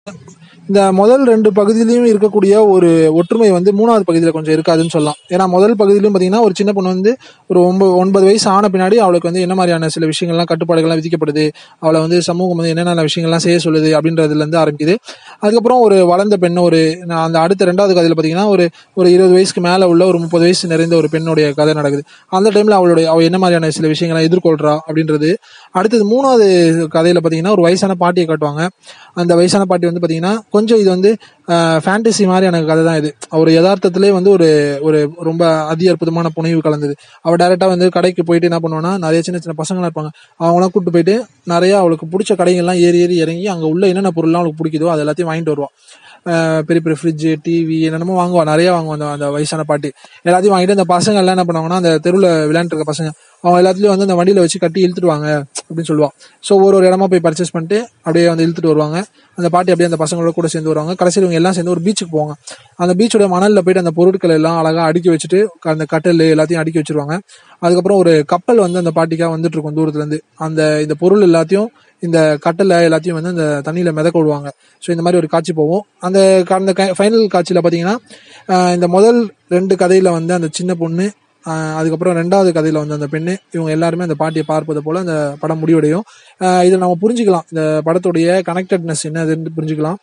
இந்த முதல் ரெண்டு பகுதியிலையும் இருக்கக்கூடிய ஒரு ஒற்றுமை வந்து மூணாவது பகுதியில் கொஞ்சம் இருக்காதுன்னு சொல்லலாம் ஏன்னா முதல் பகுதியிலும் பார்த்தீங்கன்னா ஒரு சின்ன பொண்ணு வந்து ஒரு ஒன்பது ஒன்பது வயசு ஆன பின்னாடி அவளுக்கு வந்து என்ன மாதிரியான சில விஷயங்கள்லாம் கட்டுப்பாடுகள்லாம் விதிக்கப்படுது அவளை வந்து சமூகம் வந்து என்னென்ன விஷயங்கள்லாம் செய்ய சொல்லுது அப்படின்றதுல இருந்து ஆரம்பிக்குது அதுக்கப்புறம் ஒரு வளர்ந்த பெண் ஒரு நான் அந்த அடுத்த ரெண்டாவது கதையில் பார்த்தீங்கன்னா ஒரு ஒரு இருபது வயசுக்கு மேலே உள்ள ஒரு முப்பது வயசு நிறைந்த ஒரு பெண்ணுடைய கதை நடக்குது அந்த டைமில் அவளுடைய அவள் என்ன மாதிரியான சில விஷயங்களை எதிர்கொள்றா அப்படின்றது அடுத்தது மூணாவது கதையில் பார்த்தீங்கன்னா ஒரு வயசான பாட்டியை காட்டுவாங்க அந்த வயசான பாட்டி வந்து பார்த்தீங்கன்னா கொஞ்சம் இது வந்து ஃபேண்டசி மாதிரியான கதை தான் இது ஒரு யதார்த்தத்திலே வந்து ஒரு ஒரு ரொம்ப அதி அற்புதமான புனைவு கலந்தது அவள் டேரெக்டாக வந்து கடைக்கு போயிட்டு என்ன பண்ணுவான்னா நிறைய சின்ன சின்ன பசங்களாம் இருப்பாங்க அவங்களாம் கூப்பிட்டு போயிட்டு நிறைய அவளுக்கு பிடிச்ச கடைகள்லாம் ஏறி ஏறி இறங்கி அங்கே உள்ள என்னென்ன பொருள்லாம் அவளுக்கு பிடிக்குதோ அது எல்லாத்தையும் வாங்கிட்டு வருவாள் அஹ் பெரிய பெரிய ஃப்ரிட்ஜு டிவி என்னென்னமோ வாங்குவா நிறைய வாங்குவோம் அந்த அந்த வயசான பாட்டி எல்லாத்தையும் வாங்கிட்டு அந்த பசங்க எல்லாம் என்ன பண்ணுவாங்கன்னா அந்த தெருவில் விளையாண்டு இருக்க பசங்க அவங்க எல்லாத்துலயும் வந்து அந்த வண்டியில வச்சு கட்டி இழுத்துட்டு வாங்க அப்படின்னு சொல்லுவா ஸோ ஒரு ஒரு இடமா போய் பர்ச்சேஸ் பண்ணிட்டு அப்படியே வந்து இழுத்துட்டு வருவாங்க அந்த பாட்டி அப்படியே அந்த பசங்களோட கூட சேர்ந்து வருவாங்க கடைசியில் இவங்க எல்லாம் சேர்ந்து ஒரு பீச்சுக்கு போவாங்க அந்த பீச்சோட மணல்ல போயிட்டு அந்த பொருட்கள் எல்லாம் அழகா அடுக்கி வச்சுட்டு அந்த கட்டல் எல்லாத்தையும் அடுக்கி வச்சிருவாங்க அதுக்கப்புறம் ஒரு கப்பல் வந்து அந்த பாட்டிக்காக வந்துட்டு இருக்கும் தூரத்துல இருந்து அந்த இந்த பொருள் எல்லாத்தையும் இந்த கட்டல எல்லாத்தையும் வந்து அந்த தண்ணியில மிதக்க விடுவாங்க ஸோ இந்த மாதிரி ஒரு காட்சி போகும் அந்த க- அந்த ஃபைனல் காட்சியில பாத்தீங்கன்னா ஆஹ் இந்த முதல் ரெண்டு கதையில வந்து அந்த சின்ன பொண்ணு ஆஹ் அதுக்கப்புறம் ரெண்டாவது கதையில வந்து அந்த பெண்ணு இவங்க எல்லாருமே அந்த பாட்டியை பார்ப்பது போல அந்த படம் முடிவடையும் ஆஹ் இதை நம்ம புரிஞ்சுக்கலாம் இந்த படத்துடைய கனெக்டட்னஸ் என்னதுன்னு புரிஞ்சுக்கலாம்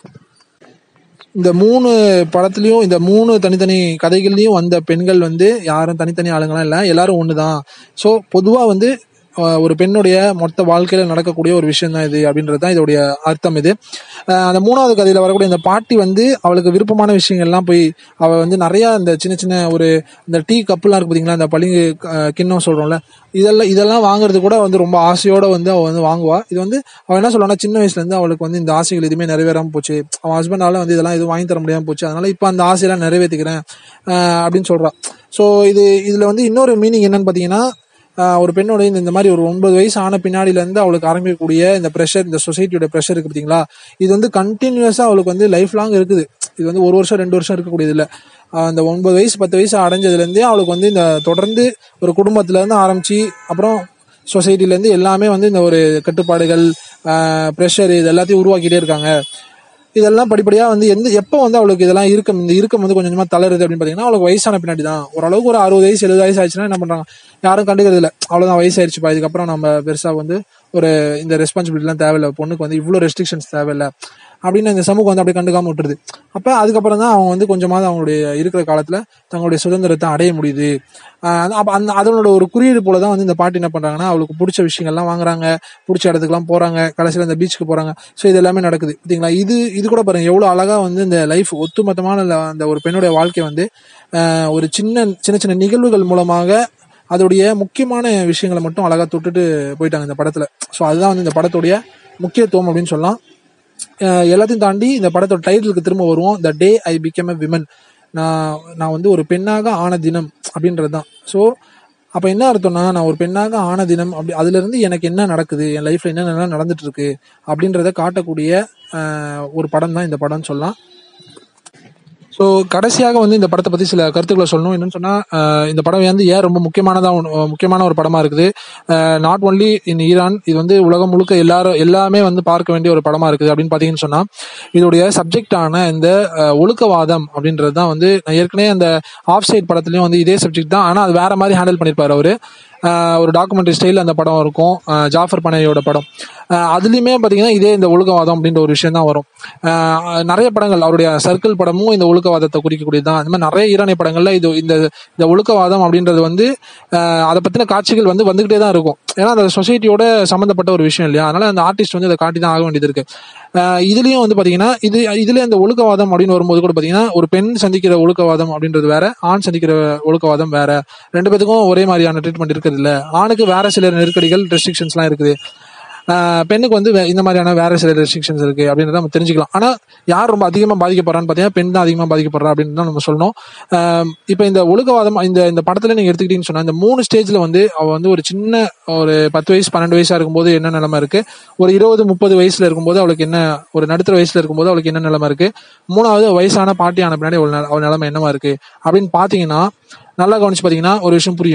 இந்த மூணு படத்துலயும் இந்த மூணு தனித்தனி கதைகள்லயும் வந்த பெண்கள் வந்து யாரும் தனித்தனி ஆளுங்கலாம் இல்ல எல்லாரும் ஒண்ணுதான் சோ பொதுவா வந்து அஹ், ஒரு பெண்ணுடைய மொத்த வாழ்க்கையில நடக்கக்கூடிய ஒரு விஷயம் தான் இது அப்படின்றது தான் இதோடைய அர்த்தம் இது அஹ், அந்த மூணாவது கதையில வரக்கூடிய இந்த பாட்டி வந்து அவளுக்கு விருப்பமான விஷயங்கள்லாம் போய் அவ வந்து நிறைய இந்த சின்ன சின்ன ஒரு இந்த டீ கப்புலாம் இருக்கு பாத்தீங்களா இந்த பளிங்கு அஹ், கிண்ணம் சொல்றோம்ல இதெல்லாம் இதெல்லாம் வாங்குறது கூட வந்து ரொம்ப ஆசையோட வந்து அவ வந்து வாங்குவா இது வந்து அவ என்ன சொல்லுவானா சின்ன வயசுல இருந்து அவளுக்கு வந்து இந்த ஆசைகள் எதுவுமே நிறைவேறாம போச்சு அவன் ஹஸ்பண்டால வந்து இதெல்லாம் எதுவும் வாங்கி தர முடியாம போச்சு அதனால இப்ப அந்த ஆசையெல்லாம் நிறைவேற்றிக்கிறேன் ஆஹ் அப்படின்னு சொல்றா ஸோ இது இதுல வந்து இன்னொரு மீனிங் என்னன்னு பாத்தீங்கன்னா ஆஹ் ஒரு பெண்ணோட இந்த இந்த மாதிரி ஒரு ஒன்பது வயசு ஆன பின்னாடில இருந்து அவளுக்கு ஆரம்பிக்கக்கூடிய இந்த ப்ரெஷர் இந்த சொசைட்டியோட ப்ரெஷர் இருக்கு பாத்தீங்களா இது வந்து கண்டினியூஸா அவளுக்கு வந்து லைஃப் லாங் இருக்குது இது வந்து ஒரு வருஷம் ரெண்டு வருஷம் இருக்கக்கூடியது இல்ல ஆஹ் அந்த ஒன்பது வயசு பத்து வயசு அடைஞ்சதுல இருந்தே அவளுக்கு வந்து இந்த தொடர்ந்து ஒரு குடும்பத்துல இருந்து ஆரம்பிச்சு அப்புறம் சொசைட்டில இருந்து எல்லாமே வந்து இந்த ஒரு கட்டுப்பாடுகள் ப்ரெஷர் இது எல்லாத்தையும் உருவாக்கிட்டே இருக்காங்க இதெல்லாம் படிப்படியா வந்து எந்த எப்போ வந்து அவளுக்கு இதெல்லாம் இருக்கும் இந்த இறுக்கம் வந்து கொஞ்சம் கொஞ்சமா தளருது அப்படின்னு பாத்தீங்கன்னா அவளுக்கு வயசான பின்னாடி தான் ஓரளவுக்கு ஒரு அறுபது வயசு எழுபது வயசு ஆயிடுச்சுன்னா என்ன பண்றாங்க யாரும் கண்டுக்கிறது இல்ல அவ்வளவுதான் வயசாயிருச்சுப்பா இதுக்கப்புறம் நம்ம பெருசா வந்து ஒரு இந்த ரெஸ்பான்சிபிலிட்டி எல்லாம் தேவையில்ல பொண்ணுக்கு வந்து இவ்வளவு ரெஸ்ட்ரிக்ஷன்ஸ் தேவையில்ல அப்படின்னு இந்த சமூகம் வந்து அப்படியே கண்டுக்காம விட்டுருது அப்ப அதுக்கப்புறம் தான் அவங்க வந்து கொஞ்சமாவது அவங்களுடைய இருக்கிற காலத்துல தங்களுடைய சுதந்திரத்தை அடைய முடியுது ஆஹ் அப்ப அந்த அதனோட ஒரு குறியீடு போல தான் வந்து இந்த பாட்டி என்ன பண்றாங்கன்னா அவளுக்கு பிடிச்ச விஷயங்கள்லாம் வாங்குறாங்க பிடிச்ச இடத்துக்குலாம் போறாங்க கடைசியில இந்த பீச்சுக்கு போறாங்க ஸோ இது எல்லாமே நடக்குது பாத்தீங்களா இது இது கூட பாருங்க எவ்வளவு அழகா வந்து இந்த லைஃப் ஒட்டுமொத்தமான இந்த- அந்த ஒரு பெண்ணுடைய வாழ்க்கை வந்து ஆஹ் ஒரு சின்ன சின்ன சின்ன நிகழ்வுகள் மூலமாக அதோடைய முக்கியமான விஷயங்களை மட்டும் அழகா தொட்டுட்டு போயிட்டாங்க இந்த படத்துல ஸோ அதுதான் வந்து இந்த படத்துடைய முக்கியத்துவம் அப்படின்னு சொல்லலாம் அஹ் எல்லாத்தையும் தாண்டி இந்த படத்தோட டைட்டிலுக்கு திரும்ப வருவோம் த டே ஐ பிகம் எ விமன் நான் நான் வந்து ஒரு பெண்ணாக ஆன தினம் அப்படின்றது தான் ஸோ அப்போ என்ன அர்த்தம்னா நான் ஒரு பெண்ணாக ஆன தினம் அப்படி அதுல இருந்து எனக்கு என்ன நடக்குது என் லைஃப்ல என்னென்னலாம் நடந்துட்டு இருக்கு அப்படின்றத காட்டக்கூடிய அஹ், ஒரு படம் தான் இந்த படம்னு சொல்லலாம் ஸோ கடைசியாக வந்து இந்த படத்தை பத்தி சில கருத்துக்களை சொல்லணும் என்னன்னு சொன்னா அஹ் இந்த படம் வந்து ஏன் ரொம்ப முக்கியமானதா ஒண்ணு- முக்கியமான ஒரு படமா இருக்குது நாட் ஒன்லி இன் ஈரான் இது வந்து உலகம் முழுக்க எல்லாரும் எல்லாமே வந்து பார்க்க வேண்டிய ஒரு படமா இருக்குது அப்படின்னு பாத்தீங்கன்னு சொன்னா இதோடைய சப்ஜெக்டான இந்த அஹ், ஒழுக்கவாதம் அப்படின்றது தான் வந்து நான் ஏற்கனவே அந்த ஆஃப் சைட் படத்துலயும் வந்து இதே சப்ஜெக்ட் தான் ஆனா அது வேற மாதிரி ஹேண்டில் பண்ணிருப்பாரு அவரு அஹ், ஒரு டாக்குமெண்ட்ரி ஸ்டைல் அந்த படம் இருக்கும் அஹ், ஜாஃபர் பனையோட படம் அஹ், அதுலயுமே பாத்தீங்கன்னா இதே இந்த ஒழுக்கவாதம் அப்படின்ற ஒரு விஷயம் தான் வரும் அஹ், நிறைய படங்கள் அவருடைய சர்க்கிள் படமும் இந்த ஒழுக்கவாதத்தை குறிக்கக்கூடியது தான் அந்த மாதிரி நிறைய ஈரானிய படங்கள்ல இது இந்த இந்த ஒழுக்கவாதம் அப்படின்றது வந்து அஹ், அதை பத்தின காட்சிகள் வந்து வந்துகிட்டே தான் இருக்கும் ஏன்னா அந்த சொசைட்டியோட சம்பந்தப்பட்ட ஒரு விஷயம் இல்லையா அதனால அந்த ஆர்டிஸ்ட் வந்து அதை காட்டி தான் ஆக வேண்டியது இருக்கு அஹ், இதுலயும் வந்து பாத்தீங்கன்னா இது இதுல இந்த ஒழுக்கவாதம் அப்படின்னு வரும்போது கூட பாத்தீங்கன்னா ஒரு பெண் சந்திக்கிற ஒழுக்கவாதம் அப்படின்றது வேற ஆண் சந்திக்கிற ஒழுக்கவாதம் வேற ரெண்டு பேத்துக்கும் ஒரே மாதிரியான ட்ரீட்மெண்ட் இருக்கிறது இல்ல ஆணுக்கு வேற சில நெருக்கடிகள் ரெஸ்ட்ரிக்ஷன்ஸ்லாம் இருக்குது ஆஹ் பெண்ணுக்கு வந்து வே- இந்த மாதிரியான வேற சில ரெஸ்ட்ரிக்ஷன்ஸ் இருக்கு அப்படின்றத நம்ம தெரிஞ்சுக்கலாம் ஆனா யார் ரொம்ப அதிகமா பாதிக்கப்படுறான்னு பாத்தீங்கன்னா பெண் தான் அதிகமா பாதிக்கப்படுறா அப்படின்னு தான் நம்ம சொல்லணும் ஆஹ் இப்ப இந்த ஒழுக்கவாதம் இந்த இந்த படத்துல நீங்க எடுத்துக்கிட்டீங்கன்னு சொன்னா இந்த மூணு ஸ்டேஜ்ல வந்து அவ வந்து ஒரு சின்ன ஒரு பத்து வயசு பன்னெண்டு வயசா இருக்கும்போது என்ன நிலைமை இருக்கு ஒரு இருபது முப்பது வயசுல இருக்கும்போது அவளுக்கு என்ன ஒரு நடுத்தர வயசுல இருக்கும்போது அவளுக்கு என்ன நிலைமை இருக்கு மூணாவது வயசான பாட்டி ஆன பின்னாடி அவள் நில- அவள் நிலைமை என்னவா இருக்கு அப்படின்னு பாத்தீங்கன்னா நல்லா கவனிச்சு பாத்தீங்கன்னா ஒரு விஷயம் புரியும்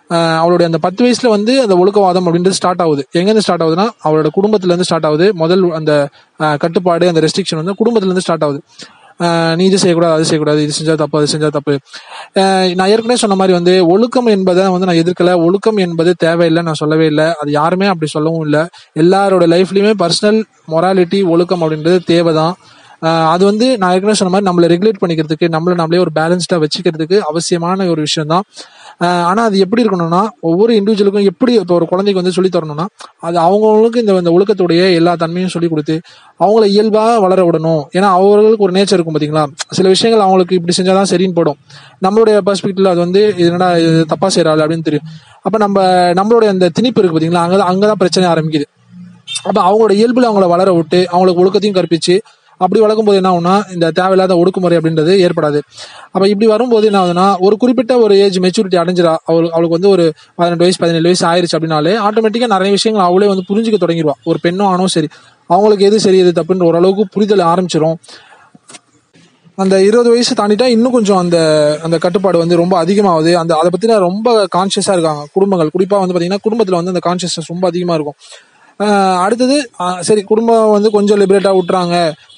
ஆஹ் அவளுடைய அந்த பத்து வயசுல வந்து அந்த ஒழுக்கவாதம் அப்படின்றது ஸ்டார்ட் ஆகுது எங்கேருந்து ஸ்டார்ட் ஆகுதுன்னா அவளோட குடும்பத்துல இருந்து ஸ்டார்ட் ஆகுது முதல் அந்த ஆஹ் கட்டுப்பாடு அந்த ரெஸ்ட்ரிக்ஷன் வந்து குடும்பத்துல இருந்து ஸ்டார்ட் ஆகுது ஆஹ் நீ இது செய்யக்கூடாது அது செய்யக்கூடாது இது செஞ்சா தப்பு அது செஞ்சா தப்பு ஆஹ் நான் ஏற்கனவே சொன்ன மாதிரி வந்து ஒழுக்கம் என்பதை வந்து நான் எதிர்க்கல ஒழுக்கம் என்பது தேவையில்லை நான் சொல்லவே இல்லை அது யாருமே அப்படி சொல்லவும் இல்லை எல்லாரோட லைஃப்லயுமே பர்சனல் மொராலிட்டி ஒழுக்கம் அப்படின்றது தேவைதான் ஆஹ் அது வந்து நான் ஏற்கனவே சொன்ன மாதிரி நம்மளை ரெகுலேட் பண்ணிக்கிறதுக்கு நம்மளை நம்மளே ஒரு பேலன்ஸ்டா வச்சுக்கிறதுக்கு அவசியமான ஒரு விஷயம் தான் ஆனா அது எப்படி இருக்கணும்னா ஒவ்வொரு இண்டிவிஜுவலுக்கும் எப்படி இப்போ ஒரு குழந்தைக்கு வந்து சொல்லி தரணும்னா அது அவங்களுக்கு இந்த இந்த ஒழுக்கத்துடைய எல்லா தன்மையும் சொல்லி கொடுத்து அவங்கள இயல்பா வளர விடணும் ஏன்னா அவர்களுக்கு ஒரு நேச்சர் இருக்கும் பாத்தீங்களா சில விஷயங்கள் அவங்களுக்கு இப்படி செஞ்சாதான் சரின்னு போடும் நம்மளுடைய பெர்ஸ்பெக்டிவ்ல அது வந்து இது என்னடா இது தப்பா செய்யறாள் அப்படின்னு தெரியும் அப்ப நம்ம நம்மளுடைய அந்த திணிப்பு இருக்கு பாத்தீங்களா அங்கதான் அங்கதான் பிரச்சனை ஆரம்பிக்குது அப்ப அவங்களோட இயல்புல அவங்கள வளர விட்டு அவங்களுக்கு ஒழுக்கத்தையும் கற்பிச்சு அப்படி வளர்க்கும் போது என்ன ஆகும்னா இந்த தேவையில்லாத ஒடுக்குமுறை அப்படின்றது ஏற்படாது அப்ப இப்படி வரும்போது என்ன ஆகுதுன்னா ஒரு குறிப்பிட்ட ஒரு ஏஜ் மெச்சூரிட்டி அடைஞ்சிரா அவளுக்கு அவளுக்கு வந்து ஒரு பதினெட்டு வயசு பதினேழு வயசு ஆயிருச்சு அப்படின்னாலே ஆட்டோமேட்டிக்கா நிறைய விஷயங்கள் அவளே வந்து புரிஞ்சுக்க தொடங்கிடுவா ஒரு பெண்ணும் ஆணும் சரி அவங்களுக்கு எது சரி எது தப்புன்ற ஓரளவுக்கு புரிதல் ஆரம்பிச்சிரும் அந்த இருபது வயசு தாண்டிட்டா இன்னும் கொஞ்சம் அந்த அந்த கட்டுப்பாடு வந்து ரொம்ப அதிகமாகுது அந்த அதை பத்தின ரொம்ப கான்சியஸா இருக்காங்க குடும்பங்கள் குறிப்பா வந்து பாத்தீங்கன்னா குடும்பத்துல வந்து அந்த கான்சியஸ்னஸ் ரொம்ப அதிகமா இருக்கும் ஆஹ் அடுத்தது ஆஹ் சரி குடும்பம் வந்து கொஞ்சம் லிபரேட்டா விட்டுறாங்க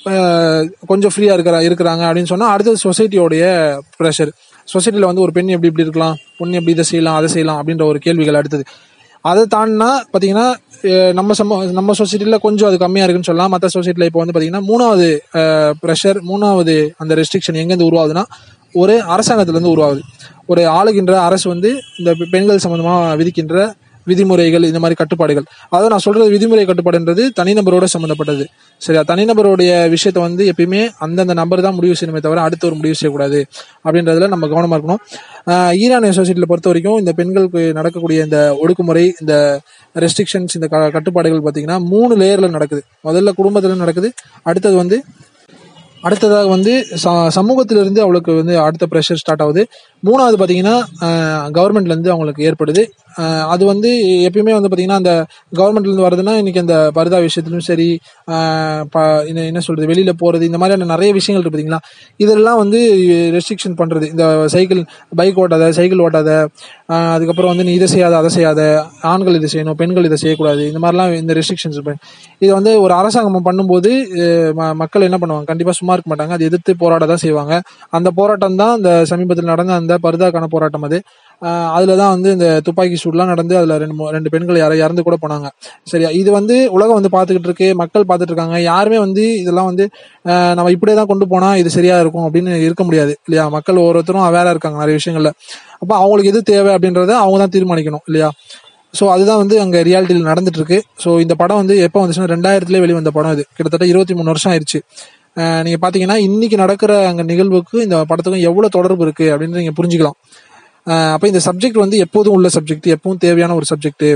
ஆஹ் கொஞ்சம் ஃப்ரீயா இருக்கிற இருக்கிறாங்க அப்படின்னு சொன்னா அடுத்தது சொசைட்டியோடைய ப்ரெஷர் சொசைட்டில வந்து ஒரு பெண் எப்படி இப்படி இருக்கலாம் பொண்ணு எப்படி இதை செய்யலாம் அதை செய்யலாம் அப்படின்ற ஒரு கேள்விகள் அடுத்தது அதை தாண்டினா பாத்தீங்கன்னா அஹ் நம்ம சம நம்ம சொசைட்டில கொஞ்சம் அது கம்மியா இருக்குன்னு சொல்லலாம் மற்ற சொசைட்டில இப்போ வந்து பாத்தீங்கன்னா மூணாவது ப்ரெஷர் மூணாவது அந்த ரெஸ்ட்ரிக்ஷன் எங்கேருந்து உருவாகுதுன்னா ஒரு அரசாங்கத்துல இருந்து உருவாகுது ஒரு ஆளுகின்ற அரசு வந்து இந்த பெ- பெண்கள் சம்பந்தமா விதிக்கின்ற விதிமுறைகள் இந்த மாதிரி கட்டுப்பாடுகள் அதாவது நான் சொல்றது விதிமுறை கட்டுப்பாடுன்றது தனிநபரோட சம்பந்தப்பட்டது சரியா தனிநபருடைய விஷயத்த வந்து எப்பயுமே அந்தந்த நபர் தான் முடிவு செய்யணுமே தவிர அடுத்த ஒரு முடிவு செய்யக்கூடாது அப்படின்றதுல நம்ம கவனமா இருக்கணும் ஆஹ் ஈரானிய சொசைட்டில பொறுத்த வரைக்கும் இந்த பெண்களுக்கு நடக்கக்கூடிய இந்த ஒடுக்குமுறை இந்த ரெஸ்ட்ரிக்ஷன்ஸ் இந்த க- கட்டுப்பாடுகள் பாத்தீங்கன்னா மூணு லேயர்ல நடக்குது முதல்ல குடும்பத்துல நடக்குது அடுத்தது வந்து அடுத்ததாக வந்து ச- சமூகத்திலிருந்து அவளுக்கு வந்து அடுத்த ப்ரெஷர் ஸ்டார்ட் ஆகுது மூணாவது பார்த்தீங்கன்னா கவர்மெண்ட்ல இருந்து அவங்களுக்கு ஏற்படுது அஹ் அது வந்து எப்பயுமே வந்து பார்த்தீங்கன்னா அந்த கவர்மெண்ட்ல இருந்து வருதுன்னா இன்னைக்கு அந்த பரதா விஷயத்திலும் சரி அஹ் ப- என்ன என்ன சொல்றது வெளியில போறது இந்த மாதிரியான நிறைய விஷயங்கள் இருக்கு பார்த்தீங்களா இதெல்லாம் வந்து ரெஸ்ட்ரிக்ஷன் பண்றது இந்த சைக்கிள் பைக் ஓட்டாத சைக்கிள் ஓட்டாத அஹ் அதுக்கப்புறம் வந்து நீ இதை செய்யாத அதை செய்யாத ஆண்கள் இதை செய்யணும் பெண்கள் இதை செய்யக்கூடாது இந்த மாதிரிலாம் இந்த ரெஸ்ட்ரிக்ஷன்ஸ் இது வந்து ஒரு அரசாங்கம் பண்ணும்போது அஹ் ம- மக்கள் என்ன பண்ணுவாங்க கண்டிப்பா சும்மா இருக்க மாட்டாங்க அதை எதிர்த்து போராட தான் செய்வாங்க அந்த போராட்டம் தான் இந்த சமீபத்தில் நடந்த அந்த பர்தாக்கான போராட்டம் அது ஆஹ் அதுலதான் வந்து இந்த துப்பாக்கி சூடுலாம் நடந்து அதுல ரெண்டு மூ- ரெண்டு பெண்கள் யாரோ இறந்து கூட போனாங்க சரியா இது வந்து உலகம் வந்து பாத்துக்கிட்டு இருக்கு மக்கள் பார்த்துட்டு இருக்காங்க யாருமே வந்து இதெல்லாம் வந்து ஆஹ் நம்ம இப்படியே தான் கொண்டு போனா இது சரியா இருக்கும் அப்படின்னு இருக்க முடியாது இல்லையா மக்கள் ஒவ்வொருத்தரும் அவேரா இருக்காங்க நிறைய விஷயங்கள்ல அப்ப அவங்களுக்கு எது தேவை அப்படின்றத அவங்க தான் தீர்மானிக்கணும் இல்லையா ஸோ அதுதான் வந்து அங்கே ரியாலிட்டியில் நடந்துட்டு இருக்கு ஸோ இந்த படம் வந்து எப்போ வந்துச்சுன்னா ரெண்டாயிரத்துல வெளிவந்த படம் இது கிட்டத்தட்ட இருபத்தி மூணு வருஷம் ஆயிடுச்சு அஹ் நீங்க பாத்தீங்கன்னா இன்னைக்கு நடக்கிற அங்க நிகழ்வுக்கு இந்த படத்துக்கும் எவ்வளவு தொடர்பு இருக்கு அப்படின்னு நீங்க புரிஞ்சுக்கலாம் அஹ் அப்ப இந்த சப்ஜெக்ட் வந்து எப்போதும் உள்ள சப்ஜெக்ட் எப்பவும் தேவையான ஒரு சப்ஜெக்ட்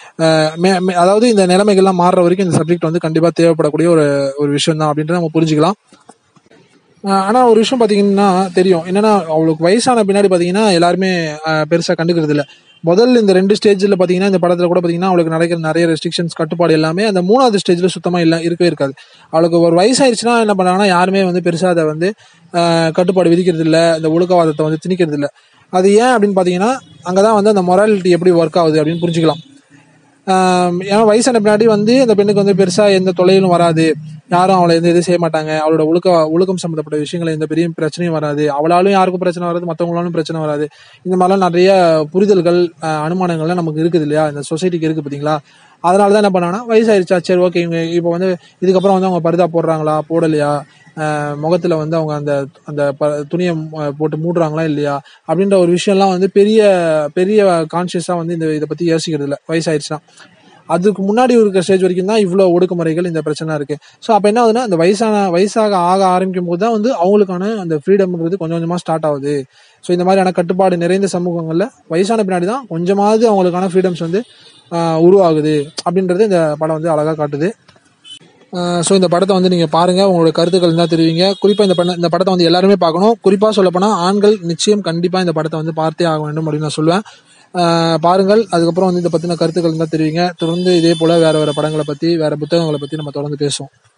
அதாவது இந்த நிலைமைகள்லாம் மாறுற வரைக்கும் இந்த சப்ஜெக்ட் வந்து கண்டிப்பா தேவைப்படக்கூடிய ஒரு ஒரு விஷயம் தான் அப்படின்றத நம்ம புரிஞ்சுக்கலாம் ஆஹ் ஆனா ஒரு விஷயம் பாத்தீங்கன்னா தெரியும் என்னன்னா அவளுக்கு வயசான பின்னாடி பாத்தீங்கன்னா எல்லாருமே ஆஹ் பெருசா கண்டுக்கிறது இல்ல முதல்ல இந்த ரெண்டு ஸ்டேஜ்ல பாத்தீங்கன்னா இந்த படத்துல கூட பாத்தீங்கன்னா அவளுக்கு நடக்கிற நிறைய ரெஸ்ட்ரிக்ஷன்ஸ் கட்டுப்பாடு எல்லாமே அந்த மூணாவது ஸ்டேஜ்ல சுத்தமா இல்ல இருக்கவே இருக்காது அவளுக்கு ஒரு வயசாயிருச்சுன்னா என்ன பண்ணாங்கன்னா யாருமே வந்து பெருசா அதை வந்து ஆஹ் கட்டுப்பாடு விதிக்கிறது இல்ல இந்த ஒழுக்கவாதத்தை வந்து திணிக்கிறது இல்ல அது ஏன் அப்படின்னு பாத்தீங்கன்னா அங்கதான் வந்து அந்த மொராலிட்டி எப்படி ஒர்க் ஆகுது அப்படின்னு புரிஞ்சுக்கலாம் ஆஹ் ஏன்னா வயசான பின்னாடி வந்து அந்த பெண்ணுக்கு வந்து பெருசா எந்த தொலையிலும் வராது யாரும் அவளை எந்த இதுவும் செய்ய மாட்டாங்க அவளோட ஒழுக்க ஒழுக்கம் சம்மந்தப்பட்ட விஷயங்கள் எந்த பெரிய பிரச்சனையும் வராது அவளாலும் யாருக்கும் பிரச்சனை வராது மற்றவங்களாலும் பிரச்சனை வராது இந்த மாதிரிலாம் நிறைய புரிதல்கள் ஆஹ் அனுமானங்கள்லாம் நமக்கு இருக்குது இல்லையா இந்த சொசைட்டிக்கு இருக்கு பாத்தீங்களா அதனால தான் என்ன பண்ணாங்கன்னா வயசாயிருச்சா சரி ஓகே இவங்க இப்போ வந்து இதுக்கப்புறம் வந்து அவங்க பரிதா போடுறாங்களா போடலையா ஆஹ் முகத்துல வந்து அவங்க அந்த அந்த ப- துணியை மு- போட்டு மூடுறாங்களா இல்லையா அப்படின்ற ஒரு விஷயம்லாம் வந்து பெரிய பெரிய கான்சியஸா வந்து இந்த இதை பத்தி யோசிக்கிறது இல்லை வயசாயிருச்சுன்னா அதுக்கு முன்னாடி இருக்கிற ஸ்டேஜ் வரைக்கும் தான் இவ்வளோ ஒடுக்குமுறைகள் இந்த பிரச்சனை இருக்கு ஸோ அப்போ என்ன ஆகுதுன்னா அந்த வயசான வயசாக ஆக ஆரம்பிக்கும் போது தான் வந்து அவங்களுக்கான அந்த ஃப்ரீடம்ன்றது கொஞ்சம் கொஞ்சமாக ஸ்டார்ட் ஆகுது ஸோ இந்த மாதிரியான கட்டுப்பாடு நிறைந்த சமூகங்களில் வயசான பின்னாடி தான் கொஞ்சமாவது அவங்களுக்கான ஃப்ரீடம்ஸ் வந்து ஆஹ் உருவாகுது அப்படின்றது இந்த படம் வந்து அழகாக காட்டுது ஸோ இந்த படத்தை வந்து நீங்கள் பாருங்கள் உங்களோட கருத்துக்கள் இருந்தால் தெரிவிங்க குறிப்பாக இந்த படம் இந்த படத்தை வந்து எல்லாருமே பார்க்கணும் குறிப்பாக சொல்லப்போனால் ஆண்கள் நிச்சயம் கண்டிப்பாக இந்த படத்தை வந்து பார்த்தே ஆக வேண்டும் அப்படின்னு நான் சொல்லுவேன் ஆஹ் பாருங்கள் அதுக்கப்புறம் வந்து இதை பற்றின கருத்துக்கள் இருந்தால் தெரிவிங்க தொடர்ந்து இதே போல் வேறு வேறு படங்களை பற்றி வேறு புத்தகங்களை பற்றி நம்ம தொடர்ந்து பேசுவோம்